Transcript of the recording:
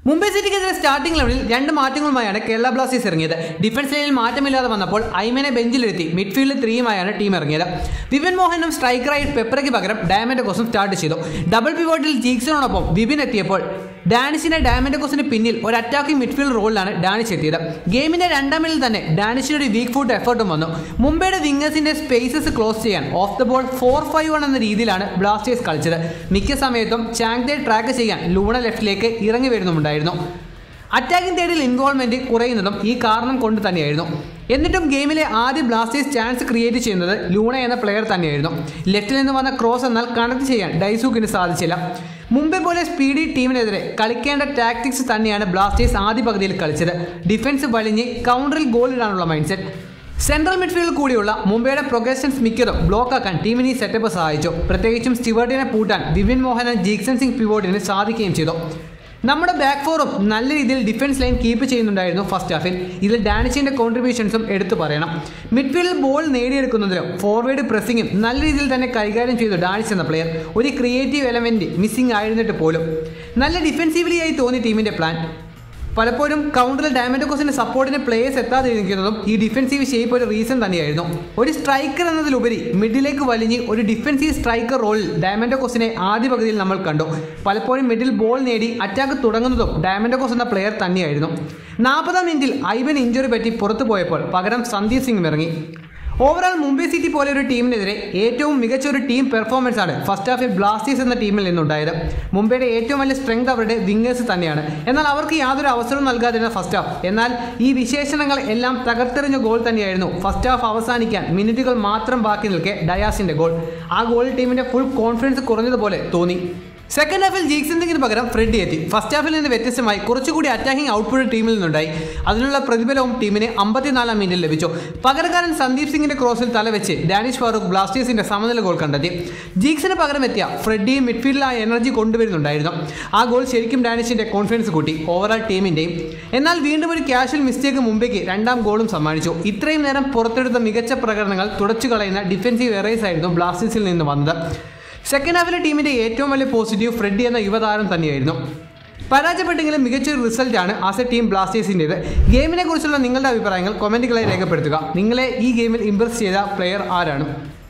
Mumbai സിറ്റിക്കെതിരെ starting ലെവലിൽ രണ്ട് മാറ്റങ്ങളുമായാണ് കേരള ബ്ലാസ്റ്റേഴ്സ് ഇറങ്ങിയത് ഡിഫൻസ് ലൈനിൽ മാറ്റമില്ലാതെ വന്നപ്പോൾ ഐമനെ ബെഞ്ചിലിരുത്തി മിഡ്ഫീൽഡ് ത്രീയുമായാണ് ടീം ഇറങ്ങിയത് വിപിൻ മോഹനും സ്ട്രൈക്കറായി പെപ്പറയ്ക്ക് പകരം ഡയമൻഡോസും സ്റ്റാർട്ട് ചെയ്തു ഡബിൾ പിവോട്ടിൽ ജീക്സണോടൊപ്പം വിപിൻ എത്തിയപ്പോൾ ഡാനിഷിന്റെ ഡയമൻഡോസിന് പിന്നിൽ ഒരു അറ്റാക്കിംഗ് മിഡ്ഫീൽഡ് റോളിലാണ് ഡാനിഷ് എത്തിയത് ഗെയിമിന്റെ രണ്ടാം മിനിൽ തന്നെ ഡാനിഷിന് ഒരു വീക്ക് ഫുട്ട് എഫർട്ടും വന്നു മുംബൈയുടെ വിംഗേഴ്സിന്റെ സ്പേസസ് ക്ലോസ് ചെയ്യാൻ off the ball four five one എന്ന രീതിയിലാണ് ബ്ലാസ്റ്റേഴ്സ് കളിച്ചത് മിക്ക സമയത്തും ചാങ്തെ ട്രാക്ക് ചെയ്യാൻ ലൂണ ലെഫ്റ്റിലേക്ക് ഇറങ്ങി വരുന്നുമുണ്ടായിരുന്നു അറ്റാക്കിംഗ് തേടിൽ ഇൻവോൾവ്മെന്റ് കുറയുന്നതും ഈ കാരണം കൊണ്ട് തന്നെയായിരുന്നു എന്നിട്ടും ഗെയിമിലെ ആദ്യ ബ്ലാസ്റ്റേഴ്സ് ചാൻസ് ക്രിയേറ്റ് ചെയ്യുന്നത് ലൂണ എന്ന പ്ലെയർ തന്നെയായിരുന്നു ലെഫ്റ്റിൽ നിന്ന് വന്ന ക്രോസ് എന്നാൽ കണക്ട് ചെയ്യാൻ ഡൈസൂക്കിന് സാധിച്ചില്ല മുംബൈ പോലെ സ്പീഡി ടീമിനെതിരെ കളിക്കേണ്ട ടാക്ടിക്സ് തന്നെയാണ് ബ്ലാസ്റ്റേഴ്സ് ആദ്യ പകുതിയിൽ കളിച്ചത് ഡിഫൻസ് വലിഞ്ഞ് കൗണ്ടറിൽ ഗോൾ ഇടാനുള്ള മൈൻഡ് സെറ്റ് സെൻട്രൽ മിഡ്ഫീൽഡിൽ കൂടിയുള്ള മുംബൈയുടെ പ്രൊഗ്രഷൻസ് മിക്കതും ബ്ലോക്ക് ആക്കാൻ ടീമിന് ഈ സെറ്റപ്പ് സഹായിച്ചു പ്രത്യേകിച്ചും സ്റ്റിവേർട്ടിനെ പൂട്ടാൻ വിവിൻ മോഹൻ ജീക്സൺ സിംഗ് പിവോട്ടിന് സാധിക്കുകയും ചെയ്തു നമ്മുടെ ബാക്ക് ഫോറും നല്ല രീതിയിൽ ഡിഫൻസ് ലൈൻ കീപ്പ് ചെയ്യുന്നുണ്ടായിരുന്നു ഫസ്റ്റ് ഹാഫിൽ ഇതിൽ ഡാനിഷിന്റെ കോൺട്രിബ്യൂഷൻസും എടുത്തു പറയണം മിഡ്ഫീൽഡിൽ ബോൾ നേടിയെടുക്കുന്നതിലും ഫോർവേഡ് പ്രസ്സിങ്ങും നല്ല രീതിയിൽ തന്നെ കൈകാര്യം ചെയ്തു ഡാനിഷ് എന്ന പ്ലെയർ ഒരു ക്രിയേറ്റീവ് എലമെന്റ് മിസ്സിംഗ് ആയിരുന്നിട്ട് പോലും നല്ല ഡിഫെൻസീവ്ലി ആയി തോന്നി ടീമിന്റെ പ്ലാൻ പലപ്പോഴും കൗണ്ടറിൽ ഡയമൻഡോക്കോസിന്റെ സപ്പോർട്ടിന് പ്ലേയേഴ്സ് എത്താതിരിക്കുന്നതും ഈ ഡിഫൻസീവ് ഷേപ്പ് ഒരു റീസൺ തന്നെയായിരുന്നു ഒരു സ്ട്രൈക്കർ എന്നതിലുപരി മിഡിലേക്ക് വലിഞ്ഞ് ഒരു ഡിഫൻസീവ് സ്ട്രൈക്കർ റോളിൽ ഡയമൻഡോക്കോസിനെ ആദ്യ പകുതിയിൽ നമ്മൾ കണ്ടു പലപ്പോഴും മിഡിൽ ബോൾ നേടി അറ്റാക്ക് തുടങ്ങുന്നതും ഡയമൻഡോക്കോസ് എന്ന പ്ലെയർ തന്നെയായിരുന്നു നാൽപ്പതാം മിനിറ്റിൽ ഐവൻ ഇഞ്ചുറി പറ്റി പുറത്തു പോയപ്പോൾ പകരം സന്ദീപ് സിംഗ് ഇറങ്ങി ഓവറോൾ മുംബൈ സിറ്റി പോലെ ഒരു ടീമിനെതിരെ ഏറ്റവും മികച്ച ഒരു ടീം പെർഫോമൻസ് ആണ് ഫസ്റ്റ് ഹാഫിൽ ബ്ലാസ്റ്റേഴ്സ് എന്ന ടീമിൽ നിന്നുണ്ടായത് മുംബൈയുടെ ഏറ്റവും വലിയ സ്ട്രെങ്ത് അവരുടെ വിങ്ങേഴ്സ് തന്നെയാണ് എന്നാൽ അവർക്ക് യാതൊരു അവസരവും നൽകാതിരുന്ന ഫസ്റ്റ് ഹാഫ് എന്നാൽ ഈ വിശേഷണങ്ങൾ എല്ലാം തകർത്തെറിഞ്ഞ ഗോൾ തന്നെയായിരുന്നു ഫസ്റ്റ് ഹാഫ് അവസാനിക്കാൻ മിനിറ്റുകൾ മാത്രം ബാക്കി നിൽക്കെ ഡയാസിന്റെ ഗോൾ ആ ഗോൾ ടീമിന്റെ ഫുൾ കോൺഫിഡൻസ് കുറഞ്ഞതുപോലെ തോന്നി സെക്കൻഡ് ഹാഫിൽ ജീക്സിംഗിന് പകരം ഫ്രെഡി എത്തി ഫസ്റ്റ് ഹാഫിൽ നിന്ന് വ്യത്യസ്തമായി കുറച്ചുകൂടി അറ്റാക്കിംഗ് ഔട്ട്പുട്ട് ടീമിൽ നിന്നുണ്ടായി അതിനുള്ള പ്രതിഫലവും ടീമിന് അമ്പത്തിനാലാം മിനിറ്റിൽ ലഭിച്ചു പകരക്കാരൻ സന്ദീപ് സിംഗിന്റെ ക്രോസിൽ തലവെച്ച് ഡാനിഷ് ഫാറൂഖ് ബ്ലാസ്റ്റേഴ്സിന്റെ സമനില ഗോൾ കണ്ടെത്തി ജീക്സിന് പകരം എത്തിയ ഫ്രെഡി മിഡ്ഫീൽഡിൽ ആ എനർജി കൊണ്ടുവരുന്നുണ്ടായിരുന്നു ആ ഗോൾ ശരിക്കും ഡാനിഷിന്റെ കോൺഫിഡൻസ് കൂട്ടി ഓവറോൾ ടീമിന്റെയും എന്നാൽ വീണ്ടും ഒരു ക്യാഷ്വൽ മിസ്റ്റേക്ക് മുംബൈക്ക് രണ്ടാം ഗോളും സമ്മാനിച്ചു ഇത്രയും നേരം പുറത്തെടുത്ത മികച്ച പ്രകടനങ്ങൾ തുടച്ചു കളയുന്ന ഡിഫൻസീവ് എറേസ് ആയിരുന്നു ബ്ലാസ്റ്റേഴ്സിൽ നിന്ന് വന്നത് സെക്കൻഡ് ഹാഫിലെ ടീമിന്റെ ഏറ്റവും വലിയ പോസിറ്റീവ് ഫ്രെഡി എന്ന യുവതാരം തന്നെയായിരുന്നു പരാജയപ്പെട്ടെങ്കിലും മികച്ചൊരു റിസൾട്ടാണ് ആസ് എ ടീം ബ്ലാസ്റ്റേഴ്സിൻ്റേത് ഗെയിമിനെ കുറിച്ചുള്ള നിങ്ങളുടെ അഭിപ്രായങ്ങൾ കൊമൻറ്റുകളായി രേഖപ്പെടുത്തുക നിങ്ങളെ ഈ ഗെയിമിൽ ഇംപ്രസ് ചെയ്ത പ്ലെയർ ആരാണ്